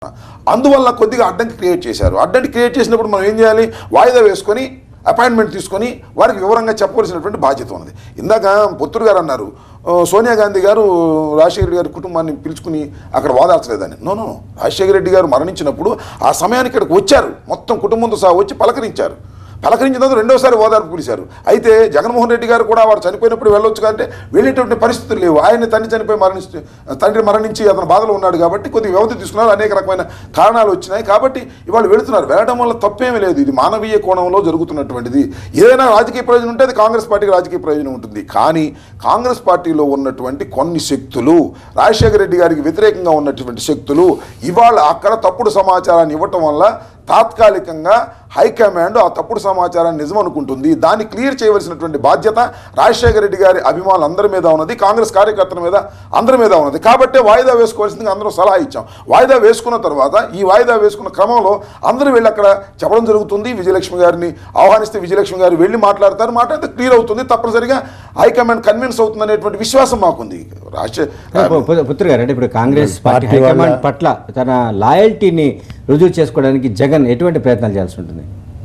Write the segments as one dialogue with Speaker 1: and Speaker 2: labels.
Speaker 1: అందువల్ల కొద్దిగా అడ్డంకి క్రియేట్ చేశారు అడ్డంకి క్రియేట్ చేసినప్పుడు మనం ఏం చేయాలి వాయిదా వేసుకొని అపాయింట్మెంట్ తీసుకొని వారికి వివరంగా చెప్పవలసినటువంటి బాధ్యత ఉన్నది ఇందాక పొత్తురు గారు అన్నారు ఆ, సోనియా గాంధీ గారు రాజశేఖర రెడ్డి గారి కుటుంబాన్ని పిలుచుకుని అక్కడ వాదార్చలేదని నో నో రాజశేఖర రెడ్డి గారు మరణించినప్పుడు ఆ సమయానికి ఇక్కడికి వచ్చారు మొత్తం కుటుంబంతో సహా వచ్చి పలకరించారు పలకరించిన తర్వాత రెండోసారి ఓదార్పు పిలిచారు అయితే జగన్మోహన్ రెడ్డి గారు కూడా వారు చనిపోయినప్పుడు వెళ్ళొచ్చు కంటే వెళ్ళేటువంటి పరిస్థితులు లేవు ఆయన తండ్రి చనిపోయి మరణించి తండ్రి మరణించి అతను బాధలో ఉన్నాడు కాబట్టి కొద్దిగా వ్యవధి తీసుకున్నారు అనేక రకమైన కారణాలు వచ్చినాయి కాబట్టి ఇవాళ వెళుతున్నారు వెళ్ళడం వల్ల తప్పేమీ లేదు ఇది మానవీయ కోణంలో జరుగుతున్నటువంటిది ఏదైనా రాజకీయ ప్రయోజనం ఉంటే అది కాంగ్రెస్ పార్టీకి రాజకీయ ప్రయోజనం ఉంటుంది కానీ కాంగ్రెస్ పార్టీలో ఉన్నటువంటి కొన్ని శక్తులు రాజశేఖర రెడ్డి గారికి వ్యతిరేకంగా ఉన్నటువంటి శక్తులు ఇవాళ అక్కడ తప్పుడు సమాచారాన్ని ఇవ్వటం వల్ల తాత్కాలికంగా హైకమాండ్ ఆ తప్పుడు సమాచారాన్ని నిజం అనుకుంటుంది దాన్ని క్లియర్ చేయవలసినటువంటి బాధ్యత రాజశేఖర రెడ్డి గారి అభిమానులు అందరి మీద ఉన్నది కాంగ్రెస్ కార్యకర్తల మీద అందరి మీద ఉన్నది కాబట్టే వాయిదా వేసుకోవాల్సిందిగా అందరం సలహా ఇచ్చాం వాయిదా వేసుకున్న తర్వాత ఈ వాయిదా వేసుకున్న క్రమంలో అందరూ వెళ్ళి అక్కడ చెప్పడం జరుగుతుంది విజయలక్ష్మి గారిని ఆహ్వానిస్తే విజయలక్ష్మి గారు వెళ్ళి మాట్లాడతారు మాట్లాడితే క్లియర్ అవుతుంది తప్పనిసరిగా హైకమాండ్ కన్విన్స్ అవుతుంది అనేటువంటి విశ్వాసం మాకుంది రాజశేఖర
Speaker 2: పు- పు- పుత్ర గారు అంటే ఇప్పుడు కాంగ్రెస్ పార్టీ
Speaker 3: పార్టీ వాళ్ళ-
Speaker 2: హైకమాండ్ పట్ల తన లాయల్టీని రుజువు చేసుకోవడానికి జగన్ ఎటువంటి ప్రయత్నాలు చేయాల్సి ఉంటుంది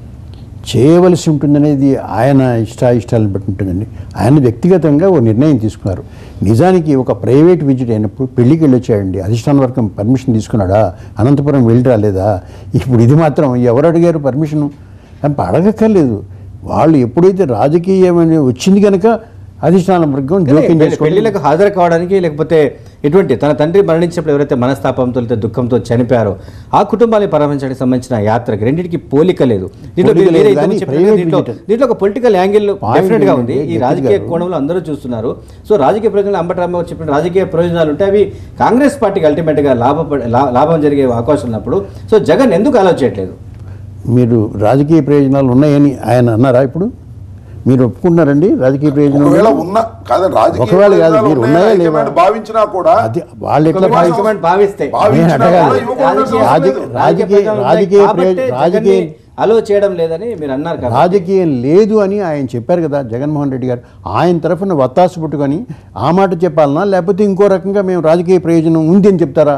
Speaker 3: చేయవలసి ఉంటుందనేది ఆయన ఇష్టాయిష్టాలను బట్టి ఉంటుందండి ఆయన వ్యక్తిగతంగా ఓ నిర్ణయం తీసుకున్నారు నిజానికి ఒక ప్రైవేట్ విజిట్ అయినప్పుడు పెళ్లికి వెళ్ళొచ్చాడండి అధిష్టాన వర్గం పర్మిషన్ తీసుకున్నాడా అనంతపురం వెళ్ళి రాలేదా ఇప్పుడు ఇది మాత్రం ఎవరు అడిగారు పర్మిషన్ అడగక్కర్లేదు వాళ్ళు ఎప్పుడైతే రాజకీయం వచ్చింది కనుక అధిష్టాన వర్గం జోక్యం చేసుకోవడం
Speaker 2: పెళ్లిలకు హాజరు కావడానికి లేకపోతే ఎటువంటి తన తండ్రి మరణించినప్పుడు ఎవరైతే మనస్తాపంతో లేదా దుఃఖంతో చనిపోయారో ఆ కుటుంబాన్ని పరామర్శించడానికి సంబంధించిన యాత్రకి రెండింటికి పోలిక లేదు దీంట్లో
Speaker 3: పోలిక
Speaker 2: మీరు
Speaker 3: లేదు
Speaker 2: ఏదైతే
Speaker 3: కానీ
Speaker 2: చెప్పినట్టు
Speaker 3: private
Speaker 2: దీంట్లో
Speaker 3: visit.
Speaker 2: దీంట్లో ఒక పొలిటికల్ యాంగిల్
Speaker 3: Point
Speaker 2: డెఫినెట్ గా ఉంది
Speaker 3: ఏంటంటే
Speaker 2: ఈ
Speaker 3: గట్టి
Speaker 2: రాజకీయ
Speaker 3: గారు-
Speaker 2: కోణంలో అందరూ చూస్తున్నారు సో రాజకీయ ప్రయోజనాలు అంబటరామారావు చెప్పిన రాజకీయ ప్రయోజనాలు ఉంటే అవి కాంగ్రెస్ పార్టీకి అల్టిమేట్ గా లాభ లాభం జరిగే అవకాశం ఉన్నప్పుడు సో జగన్ ఎందుకు అలౌ చేయట్లేదు
Speaker 3: మీరు రాజకీయ ప్రయోజనాలు ఉన్నాయని ఆయన అన్నారా ఇప్పుడు మీరు ఒప్పుకుంటున్నారండి రాజకీయ ప్రయోజనాలు
Speaker 1: ఒకవేళ ఉన్న కాదండి రాజకీయ
Speaker 3: ఒకవేళ కాదు,
Speaker 1: ప్రయోజనాలు
Speaker 3: మీరు
Speaker 1: ఉన్నాయని
Speaker 3: ఉన్నాయా లేవా?
Speaker 1: హైకమాండ్ భావించినా కూడా
Speaker 3: అది వాళ్ళు ఎట్లా
Speaker 1: కొన్ని
Speaker 3: భావించ-
Speaker 1: భావించ-
Speaker 2: హైకమాండ్ భావిస్తే
Speaker 1: భావించినా
Speaker 3: నేను అడగాలి.
Speaker 1: కూడా ఇవ్వకూడదని అవసరం
Speaker 3: రాజకీయ-
Speaker 1: లేదు.
Speaker 3: రాజకీయ- రాజకీయ ప్రయోజ- రాజకీయ-
Speaker 2: అలో చేయడం లేదని మీరు అన్నారు కదా
Speaker 3: రాజకీయం లేదు అని ఆయన చెప్పారు కదా జగన్మోహన్ రెడ్డి గారు ఆయన తరఫున వత్తాసు పుట్టుకొని ఆ మాట చెప్పాలనా లేకపోతే ఇంకో రకంగా మేము రాజకీయ ప్రయోజనం ఉంది అని చెప్తారా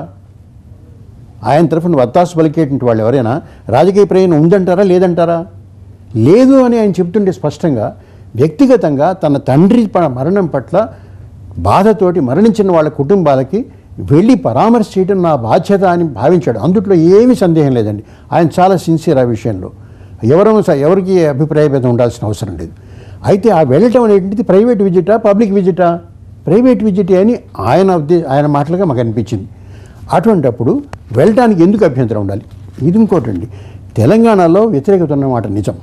Speaker 3: ఆయన తరఫున వత్తాసు పలికేటువంటి వాళ్ళు ఎవరైనా రాజకీయ ప్రయోజనం ఉందంటారా లేదంటారా లేదు అని ఆయన చెప్తుంటే స్పష్టంగా వ్యక్తిగతంగా తన తండ్రి ప- మరణం పట్ల బాధతోటి మరణించిన వాళ్ళ కుటుంబాలకి వెళ్ళి పరామర్శ చేయడం నా బాధ్యత అని భావించాడు అందుట్లో ఏమీ సందేహం లేదండి ఆయన చాలా సిన్సియర్ ఆ విషయంలో ఎవరూ స- ఎవరికి అభిప్రాయభేదం ఉండాల్సిన అవసరం లేదు అయితే ఆ వెళ్ళటం అనేటువంటిది ప్రైవేట్ విజిటా పబ్లిక్ విజిటా ప్రైవేట్ విజిట్ అని ఆయన ఉద్దే- ఆయన మాటలుగా మాకు అనిపించింది అటువంటప్పుడు వెళ్ళటానికి ఎందుకు అభ్యంతరం ఉండాలి ఇది ఇంకోటండి తెలంగాణలో వ్యతిరేకత ఉన్నమాట నిజం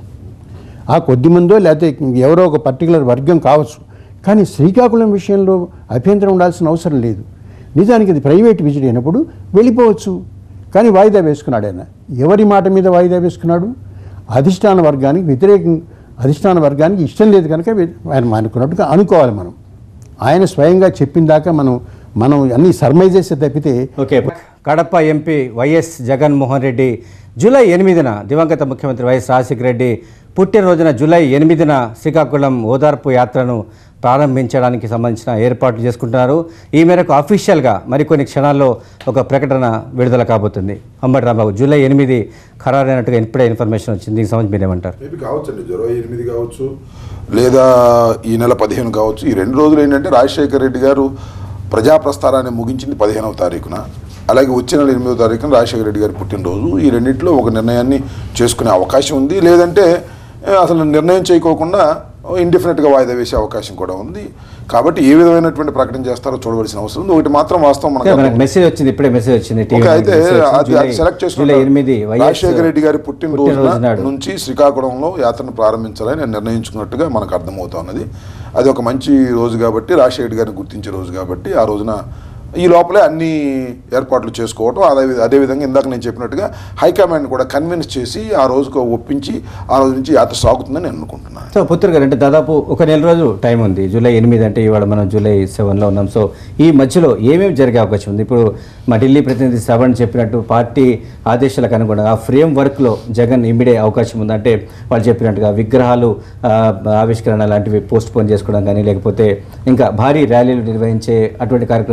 Speaker 3: ఆ కొద్ది మందో లేకపోతే ఎవరో ఒక పర్టికులర్ వర్గం కావచ్చు కానీ శ్రీకాకుళం విషయంలో అభ్యంతరం ఉండాల్సిన అవసరం లేదు నిజానికి అది ప్రైవేట్ విజిట్ అయినప్పుడు వెళ్ళిపోవచ్చు కానీ వాయిదా వేసుకున్నాడు ఆయన ఎవరి మాట మీద వాయిదా వేసుకున్నాడు అధిష్టాన వర్గానికి వ్యతిరేకం అధిష్టాన వర్గానికి ఇష్టం లేదు కనుక వే- ఆయన మానుకున్నట్టుగా అనుకోవాలి మనం ఆయన స్వయంగా చెప్పిన దాకా మనం మనం అన్ని సర్మైజేసి తప్పితే
Speaker 2: okay Kadapa MP YS Jaganmohan Reddy July ఎనిమిదిన దివంగత ముఖ్యమంత్రి వైఎస్ రాజశేఖర రెడ్డి పుట్టినరోజున జూలై ఎనిమిదిన శ్రీకాకుళం ఓదార్పు యాత్రను ప్రారంభించడానికి సంబంధించిన ఏర్పాట్లు చేసుకుంటున్నారు ఈ మేరకు అఫీషియల్గా మరికొన్ని క్షణాల్లో ఒక ప్రకటన విడుదల కాబోతుంది అంబటి రాంబాబు జూలై ఎనిమిది ఖరారైనట్టుగా ఇప్పుడే ఇన్ఫర్మేషన్ వచ్చింది దీనికి సంబంధించి మీరేమంటారు
Speaker 1: మేబీ కావచ్చు అండి జూలై ఎనిమిది కావచ్చు లేదా ఈ నెల పదిహేను కావచ్చు ఈ రెండు రోజులు ఏంటంటే రాజశేఖర రెడ్డి గారు ప్రజాప్రస్థానాన్ని ముగించింది పదిహేనవ తారీఖున అలాగే వచ్చే నెల ఎనిమిదవ తారీఖున రాజశేఖర రెడ్డి గారి పుట్టినరోజు ఈ రెండింటిలో ఒక నిర్ణయాన్ని చేసుకునే అవకాశం ఉంది లేదంటే ఏ, అసలు నిర్ణయం చేయకోకుండా ఇండిఫినెట్గా వాయిదా వేసే అవకాశం కూడా ఉంది కాబట్టి ఏ విధమైనటువంటి ప్రకటన చేస్తారో చూడవలసిన అవసరం ఉంది ఒకటి మాత్రం వాస్తవం
Speaker 2: ఓకే,
Speaker 1: మనకు
Speaker 2: మనకు మెసేజ్ వచ్చింది ఇప్పుడే మెసేజ్ వచ్చింది టీవీ
Speaker 1: ఓకే అయితే
Speaker 2: మెసేజ్ వచ్చింది.
Speaker 1: అది
Speaker 2: జూలై-
Speaker 1: సెలెక్ట్
Speaker 2: జూలై ఎనిమిది
Speaker 1: చేసుకున్న
Speaker 2: వైఎస్
Speaker 1: రాజశేఖర రెడ్డి గారి పుట్టినరోజు
Speaker 2: పుట్టినరోజు నాడు.
Speaker 1: నుంచి శ్రీకాకుళంలో యాత్రను ప్రారంభించాలని నేను నిర్ణయించుకున్నట్టుగా మనకు అర్థమవుతా ఉన్నది అది ఒక మంచి రోజు కాబట్టి రాజశేఖర రెడ్డి గారిని గుర్తించే రోజు కాబట్టి ఆ రోజున ఈ లోపలే అన్ని ఏర్పాట్లు చేసుకోవటం అదే అదేవిధంగా ఇందాక నేను చెప్పినట్టుగా హైకమాండ్ కూడా కన్విన్స్ చేసి ఆ రోజుకు ఒప్పించి ఆ రోజు నుంచి యాత్ర సాగుతుందని నేను అనుకుంటున్నాను
Speaker 2: సో పుత్రుడు గారు అంటే దాదాపు ఒక నెల రోజు టైం ఉంది జూలై ఎనిమిది అంటే ఇవాళ మనం జూలై సెవెన్లో ఉన్నాం సో ఈ మధ్యలో ఏమేమి జరిగే అవకాశం ఉంది ఇప్పుడు మా ఢిల్లీ ప్రతినిధి శ్రవణ్ చెప్పినట్టు పార్టీ ఆదేశాలకు అనుగుణంగా ఆ ఫ్రేమ్ వర్క్లో జగన్ ఇమిడే అవకాశం ఉంది అంటే వాళ్ళు చెప్పినట్టుగా విగ్రహాలు ఆ, ఆవిష్కరణ లాంటివి పోస్ట్ పోన్ చేసుకోవడం కానీ లేకపోతే ఇంకా భారీ ర్యాలీలు నిర్వహించే అటువంటి కార్యక్రమాలు చేయకుండా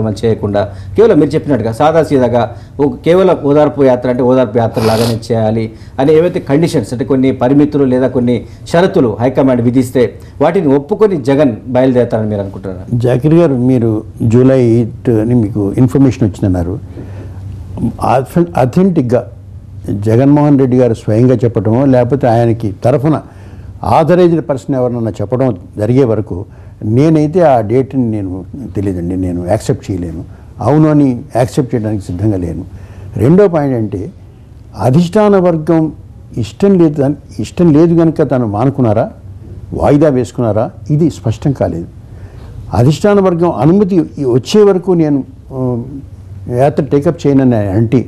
Speaker 2: చేయకుండా కేవలం మీరు చెప్పినట్టుగా సాదాసీదాగా ఒక కేవలం ఓదార్పు యాత్ర అంటే ఓదార్పు యాత్ర లాగానే చేయాలి అని ఏవైతే కండిషన్స్ అంటే కొన్ని పరిమితులు లేదా కొన్ని షరతులు హైకమాండ్ విధిస్తే వాటిని ఒప్పుకొని జగన్ బయలుదేరతారని మీరు అనుకుంటున్నారా
Speaker 3: జాకిర్ గారు మీరు జూలై ఎయిత్ అని మీకు ఇన్ఫర్మేషన్ వచ్చిందన్నారు అథె- అథెంటిక్గా జగన్మోహన్ రెడ్డి గారు స్వయంగా చెప్పడమో లేకపోతే ఆయనకి తరఫున ఆథరైజ్డ్ పర్సన్ ఎవరన్నా చెప్పడం జరిగే వరకు నేనైతే ఆ డేట్ని నేను తెలియదండి నేను యాక్సెప్ట్ చేయలేను అవును అని యాక్సెప్ట్ చేయడానికి సిద్ధంగా లేను రెండో పాయింట్ అంటే అధిష్టాన వర్గం ఇష్టం లేదు దాని- ఇష్టం లేదు కనుక తను మానుకున్నారా వాయిదా వేసుకున్నారా ఇది స్పష్టం కాలేదు అధిష్టాన వర్గం అనుమతి వచ్చే వరకు నేను ఆ, యాత్ర టేకప్ చేయనని అంటే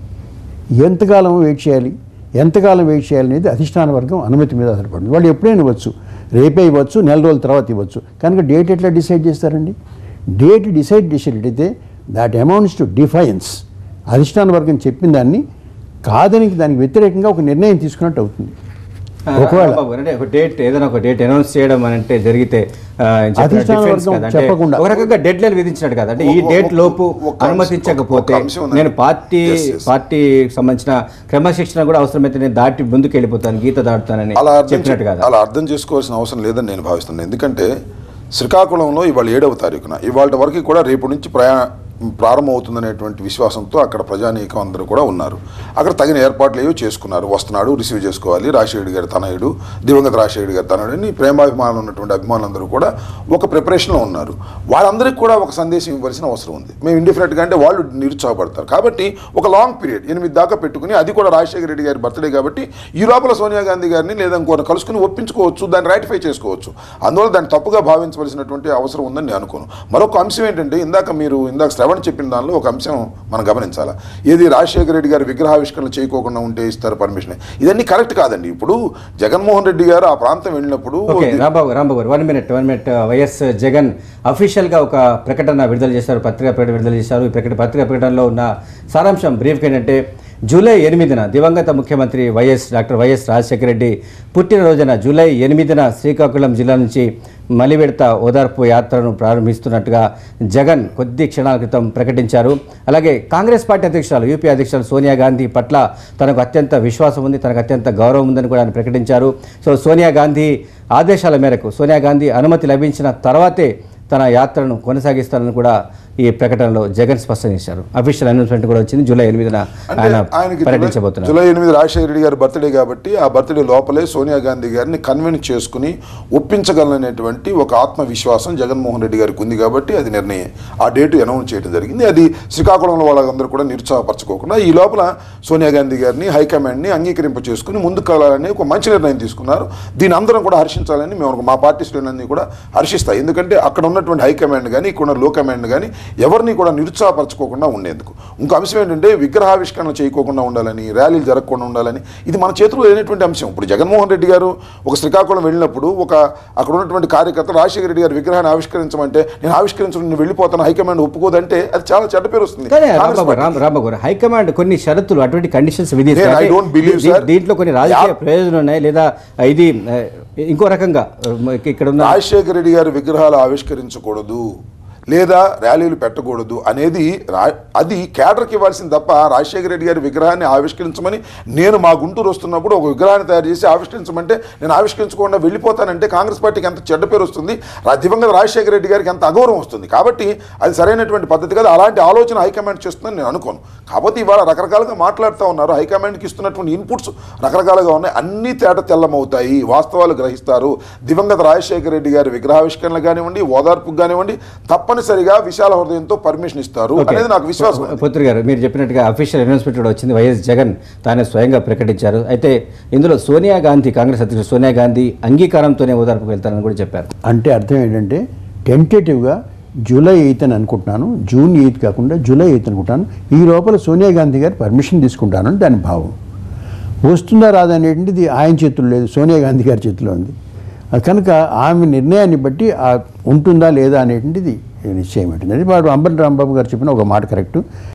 Speaker 3: ఎంతకాలం వెయిట్ చేయాలి ఎంతకాలం వెయిట్ చేయాలి అనేది అధిష్టాన వర్గం అనుమతి మీద ఆధారపడింది వాళ్ళు ఎప్పుడైనా ఇవ్వచ్చు రేపే ఇవ్వచ్చు నెల రోజుల తర్వాత ఇవ్వచ్చు కనుక డేట్ ఎట్లా డిసైడ్ చేస్తారండి డేట్ డిసైడ్ చేసేటట్టయితే దాట్ అమౌంట్స్ టు డిఫైన్స్ అధిష్టాన వర్గం చెప్పిన దాన్ని కాదని దానికి వ్యతిరేకంగా ఒక నిర్ణయం తీసుకున్నట్టు అవుతుంది ఒకవేళ
Speaker 2: రాంబాబు గారు, అంటే ఒక డేట్ ఏదైనా ఒక డేట్ అనౌన్స్ చేయడం అని అంటే జరిగితే ఆ, చెప్పిన
Speaker 3: అధిష్టాన
Speaker 2: difference
Speaker 3: వర్గం
Speaker 2: కదా, అంటే
Speaker 3: చెప్పకుండా.
Speaker 2: ఒక రకంగా డెడ్ లైన్ విధించినట్టు కదా అంటే ఈ
Speaker 1: ఒక-
Speaker 2: డేట్
Speaker 1: ఒక-
Speaker 2: లోపు
Speaker 1: ఒక అంశం-
Speaker 2: అనుమతించకపోతే
Speaker 1: ఒక అంశం ఉందండి.
Speaker 2: నేను పార్టీ
Speaker 1: Yes, yes.
Speaker 2: పార్టీ సంబంధించిన క్రమశిక్షణ కూడా అవసరమైతే నేను దాటి ముందుకు వెళ్ళిపోతాను గీత దాటుతానని
Speaker 1: అలా అర్థం
Speaker 2: చెప్పినట్టు
Speaker 1: చే-
Speaker 2: కదా
Speaker 1: అలా అర్థం చేసుకోవాల్సిన అవసరం లేదని నేను భావిస్తున్నాను ఎందుకంటే శ్రీకాకుళంలో ఇవాళ ఏడవ తారీఖున ఇవాళ వరకు కూడా రేపు నుంచి ప్రయా ప్రారంభమవుతుందనేటువంటి విశ్వాసంతో అక్కడ ప్రజానీకం అందరూ కూడా ఉన్నారు అక్కడ తగిన ఏర్పాట్లు ఏవో చేసుకున్నారు వస్తున్నాడు రిసీవ్ చేసుకోవాలి రాజశేఖర్ గారి తనయుడు దివంగత రాజశేఖర్ గారి తనయుడు అని ప్రేమాభిమానులు ఉన్నటువంటి అభిమానులందరూ కూడా ఒక ప్రిపరేషన్లో ఉన్నారు వాళ్ళందరికీ కూడా ఒక సందేశం ఇవ్వాల్సిన అవసరం ఉంది మేము ఇండిఫరెంట్గా అంటే వాళ్ళు నిరుత్సాహపడతారు కాబట్టి ఒక లాంగ్ పీరియడ్ ఎనిమిది దాకా పెట్టుకుని అది కూడా రాజశేఖర రెడ్డి గారి బర్త్డే కాబట్టి ఈ లోపల సోనియా గాంధీ గారిని లేదా ఇంకోరిని కలుసుకుని ఒప్పించుకోవచ్చు దాన్ని రాటిఫై చేసుకోవచ్చు అందువల్ల దాన్ని తప్పుగా భావించవలసినటువంటి అవసరం ఉందని నేను అనుకోను మరొక అంశం ఏంటంటే ఇందాక మీరు ఇందాక శ్రవణ్ చెప్పిన దానిలో ఒక అంశం మనం గమనించాలా ఏది రాజశేఖర రెడ్డి గారు విగ్రహావిష్కరణ చేయకోకుండా ఉంటే ఇస్తారు పర్మిషన్ ఇదన్నీ కరెక్ట్ కాదండి ఇప్పుడు జగన్మోహన్ రెడ్డి గారు ఆ ప్రాంతం వెళ్ళినప్పుడు
Speaker 2: ఓకే రాంబాబు రాంబాబు గారు one minute one minute YS Jagan అఫీషియల్గా ఒక ప్రకటన విడుదల చేశారు పత్రికా ప్రకటన విడుదల చేశారు ఈ ప్రకటన పత్రికా ప్రకటనలో ఉన్న సారాంశం బ్రీఫ్ ఏంటంటే జూలై ఎనిమిదిన దివంగత ముఖ్యమంత్రి YS doctor YS Rajasekhara Reddy పుట్టినరోజున జూలై ఎనిమిదిన శ్రీకాకుళం జిల్లా నుంచి మలివిడత ఓదార్పు యాత్రను ప్రారంభిస్తున్నట్టుగా జగన్ కొద్ది క్షణాల క్రితం ప్రకటించారు అలాగే కాంగ్రెస్ పార్టీ అధ్యక్షురాలు యూపీ అధ్యక్షులు సోనియా గాంధీ పట్ల తనకు అత్యంత విశ్వాసం ఉంది తనకు అత్యంత గౌరవం ఉందని కూడా ఆయన ప్రకటించారు సో సోనియా గాంధీ ఆదేశాల మేరకు సోనియా గాంధీ అనుమతి లభించిన తర్వాతే తన యాత్రను కొనసాగిస్తారని కూడా ఈ ప్రకటనలో జగన్ స్పష్టం చేశారు అఫీషియల్ అనౌన్స్మెంట్ కూడా వచ్చింది జూలై ఎనిమిదిన
Speaker 1: అంటే
Speaker 2: ఆయన
Speaker 1: ఆయనకి జూలై-
Speaker 2: పర్యటించబోతున్నారు
Speaker 1: జూలై ఎనిమిది రాజశేఖర రెడ్డి గారి బర్త్డే కాబట్టి ఆ బర్త్డే లోపలే సోనియా గాంధీ గారిని కన్విన్స్ చేసుకుని ఒప్పించగలనేటువంటి ఒక ఆత్మవిశ్వాసం జగన్మోహన్ రెడ్డి గారికి ఉంది కాబట్టి అది నిర్ణయం ఆ డేటు అనౌన్స్ చేయడం జరిగింది అది శ్రీకాకుళంలో వాళ్ళందరూ కూడా నిరుత్సాహపరచుకోకుండా ఈ లోపల సోనియా గాంధీ గారిని హైకమాండ్ని అంగీకరింప చేసుకుని ముందుకు వెళ్ళాలని ఒక మంచి నిర్ణయం తీసుకున్నారు దీని అందరం కూడా హర్షించాలని మేము అనుకో- మా పార్టీ శ్రేణులన్నీ కూడా హర్షిస్తాయి ఎందుకంటే అక్కడ ఉన్నటువంటి హైకమాండ్ కానీ ఇక్కడ ఉన్న లో కమాండ్ కానీ ఎవరిని కూడా నిరుత్సాహపరచుకోకుండా ఉండేందుకు ఇంకో అంశం ఏంటంటే విగ్రహావిష్కరణ చేయకోకుండా ఉండాలని ర్యాలీలు జరగకుండా ఉండాలని ఇది మన చేతిలో లేనటువంటి అంశం ఇప్పుడు జగన్మోహన్ రెడ్డి గారు ఒక శ్రీకాకుళం వెళ్ళినప్పుడు ఒక అక్కడ ఉన్నటువంటి కార్యకర్త రాజశేఖర రెడ్డి గారి విగ్రహాన్ని ఆవిష్కరించమంటే నేను ఆవిష్కరించడం నేను వెళ్ళిపోతాను హైకమాండ్ ఒప్పుకోదంటే అది చాలా చెడ్డ పేరు వస్తుంది
Speaker 2: కానీ
Speaker 1: కాంగ్రెస్
Speaker 2: రాంబాబు
Speaker 1: పార్టీ-
Speaker 2: రామ్ రాంబాబు గారు హైకమాండ్ కొన్ని షరతులు అటువంటి కండిషన్స్
Speaker 1: నేను I
Speaker 2: విధిస్తారు
Speaker 1: don't believe,
Speaker 2: దీ-
Speaker 1: sir.
Speaker 2: దీంట్లో కొన్ని రాజకీయ
Speaker 1: యా-
Speaker 2: ప్రయోజనాలు ఉన్నాయి లేదా ఇది ఆ, ఇంకో రకంగా ఆ, ఇక్కడ ఉన్న
Speaker 1: రాజశేఖర రెడ్డి గారి విగ్రహాలు ఆవిష్కరించకూడదు లేదా ర్యాలీలు పెట్టకూడదు అనేది రా అది కేడర్కి ఇవ్వాల్సింది తప్ప రాజశేఖర రెడ్డి గారి విగ్రహాన్ని ఆవిష్కరించమని నేను మా గుంటూరు వస్తున్నప్పుడు ఒక విగ్రహాన్ని తయారు చేసి ఆవిష్కరించమంటే నేను ఆవిష్కరించకుండా వెళ్ళిపోతానంటే కాంగ్రెస్ పార్టీకి ఎంత చెడ్డ పేరు వస్తుంది రా- దివంగత రాజశేఖర రెడ్డి గారికి ఎంత అగౌరవం వస్తుంది కాబట్టి అది సరైనటువంటి పద్ధతి కాదు అలాంటి ఆలోచన హైకమాండ్ చేస్తుందని నేను అనుకోను కాకపోతే ఇవాళ రకరకాలుగా మాట్లాడుతూ ఉన్నారు హైకమాండ్కి ఇస్తున్నటువంటి ఇన్పుట్స్ రకరకాలుగా ఉన్నాయి అన్ని తేట తెల్లమవుతాయి వాస్తవాలు గ్రహిస్తారు దివంగత రాజశేఖర రెడ్డి గారి విగ్రహావిష్కరణ కానివ్వండి ఓదార్పుకు కానివ్వండి తప్పనిసరిగా విశాల హృదయంతో పర్మిషన్ ఇస్తారు
Speaker 2: ఓకే.
Speaker 1: అనేది నాకు విశ్వాసం ఉంది.
Speaker 2: పుత్రి గారు మీరు చెప్పినట్టుగా అఫీషియల్ అనౌన్స్మెంట్ కూడా వచ్చింది వైఎస్ జగన్ తానే స్వయంగా ప్రకటించారు అయితే ఇందులో సోనియా గాంధీ కాంగ్రెస్ అధ్యక్షుడు సోనియా గాంధీ అంగీకారంతోనే ఓదార్పుకు వెళ్తారని కూడా చెప్పారు
Speaker 3: అంటే అర్థం ఏంటంటే టెంటేటివ్గా జూలై ఎయిత్ అని అనుకుంటున్నాను జూన్ ఎయిత్ కాకుండా జూలై ఎయిత్ అనుకుంటాను ఈ లోపల సోనియా గాంధీ గారు పర్మిషన్ తీసుకుంటానని దాని భావం వస్తుందా రాదా అనేటువంటిది ఆయన చేతుల్లో లేదు సోనియా గాంధీ గారి చేతిలో ఉంది అది కనుక ఆమె నిర్ణయాన్ని బట్టి ఆ ఉంటుందా లేదా అనేటువంటిది నిశ్చయం ఏంటంటే వాడు అంబటి రాంబాబు గారు చెప్పిన ఒక మాట కరెక్ట్